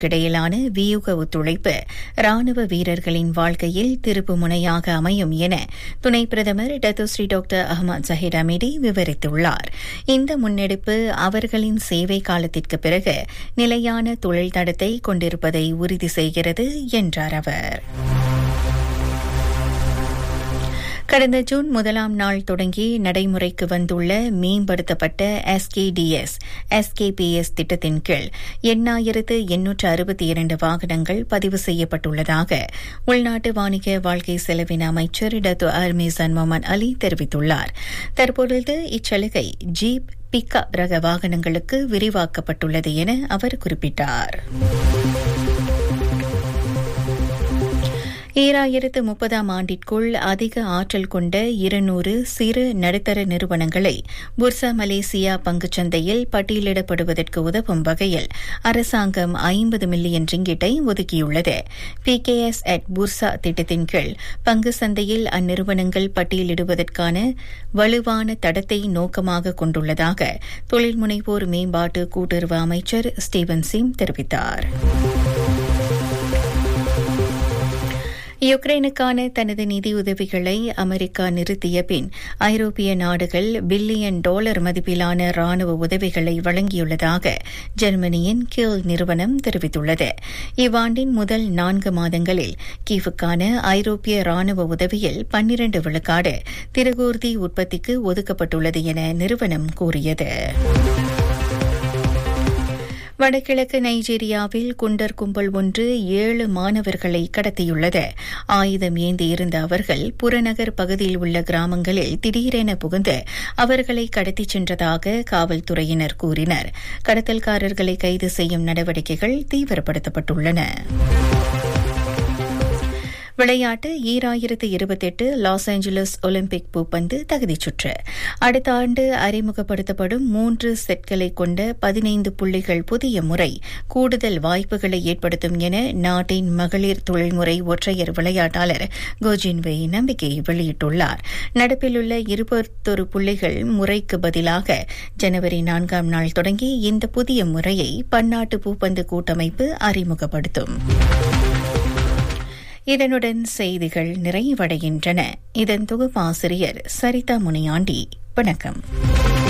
இடையிலான வியூக ஒத்துழைப்பு ராணுவ வீரர்களின் வாழ்க்கையில் திருப்பு முனையாக அமையும் என துணை பிரதமர் Datuk Seri doctor Ahmad Zahid Hamidi விவரித்துள்ளார் இந்த முன்னெடுப்பு அவர்களின் சேவை காலத்திற்கு பிறகு நிலையான தொழில் தடத்தை கொண்டிருப்பதை உறுதி செய்கிறது என்றார் அவர் கடந்த ஜூன் முதலாம் நாள் தொடங்கி நடைமுறைக்கு வந்துள்ள மேம்படுத்தப்பட்ட எஸ்கேடிஎஸ் எஸ்கேபிஎஸ் திட்டத்தின் கீழ் எண்ணாயிரத்து எண்ணூற்று அறுபத்தி இரண்டு வாகனங்கள் பதிவு செய்யப்பட்டுள்ளதாக உள்நாட்டு வாணிக வாழ்க்கை செலவின அமைச்சர் டத்து அர்மீசன் மொமன் அலி தெரிவித்துள்ளார் தற்பொழுது இச்சலுகை ஜீப் பிக்கப் ரக வாகனங்களுக்கு விரிவாக்கப்பட்டுள்ளது என அவர் குறிப்பிட்டார் ஈராயிரத்து முப்பதாம் ஆண்டிற்குள் அதிக ஆற்றல் கொண்ட இருநூறு சிறு நடுத்தர நிறுவனங்களை புர்சா மலேசியா பங்குச்சந்தையில் பட்டியலிடப்படுவதற்கு உதவும் வகையில் அரசாங்கம் ஐம்பது மில்லியன் ரிங்கிட்டை ஒதுக்கியுள்ளது P K S at Bursa திட்டத்தின் கீழ் பங்கு சந்தையில் அந்நிறுவனங்கள் பட்டியலிடுவதற்கான வலுவான தடத்தை நோக்கமாக கொண்டுள்ளதாக தொழில் முனைவோர் மேம்பாட்டு கூட்டுறவு அமைச்சர் ஸ்டீவன் சிம் தெரிவித்தாா் யுக்ரைனுக்கான தனது நிதியுதவிகளை அமெரிக்கா நிறுத்திய பின் ஐரோப்பிய நாடுகள் பில்லியன் டாலர் மதிப்பிலான ராணுவ உதவிகளை வழங்கியுள்ளதாக ஜெர்மனியின் கில் நிறுவனம் தெரிவித்துள்ளது இவ்வாண்டின் முதல் நான்கு மாதங்களில் கீவுக்கான ஐரோப்பிய ராணுவ உதவியில் பன்னிரண்டு விழுக்காடு திருகூர்தி உற்பத்திக்கு ஒதுக்கப்பட்டுள்ளது என நிறுவனம் கூறியது வடகிழக்கு நைஜீரியாவில் குண்டர் கும்பல் ஒன்று ஏழு மாணவர்களை கடத்தியுள்ளது ஆயுதம் ஏந்தியிருந்த அவர்கள் புறநகர் பகுதியில் உள்ள கிராமங்களில் திடீரென புகுந்து அவர்களை கடத்திச் சென்றதாக காவல்துறையினர் கூறினர் கடத்தல்காரர்களை கைது செய்யும் நடவடிக்கைகள் தீவிரப்படுத்தப்பட்டுள்ளன விளையாட்டு ஈராயிரத்து இருபத்தெட்டு லாஸ் ஏஞ்சலஸ் ஒலிம்பிக் பூப்பந்து தகுதிச் சுற்று அடுத்த ஆண்டு அறிமுகப்படுத்தப்படும் மூன்று செட்களை கொண்ட பதினைந்து புள்ளிகள் புதிய முறை கூடுதல் வாய்ப்புகளை ஏற்படுத்தும் என நாட்டின் மகளிர் தொழில்முறை ஒற்றையர் விளையாட்டாளர் கோஜின்வேய் நம்பிக்கை வெளியிட்டுள்ளார் நடப்பிலுள்ள இருபத்தொரு புள்ளிகள் முறைக்கு பதிலாக ஜனவரி நான்காம் நாள் தொடங்கி இந்த புதிய முறையை பன்னாட்டு பூப்பந்து கூட்டமைப்பு அறிமுகப்படுத்தும் இதனுடன் செய்திகள் நிறைவடைகின்றன இதன் தொகுப்பாசிரியர் சரிதா முனியாண்டி வணக்கம்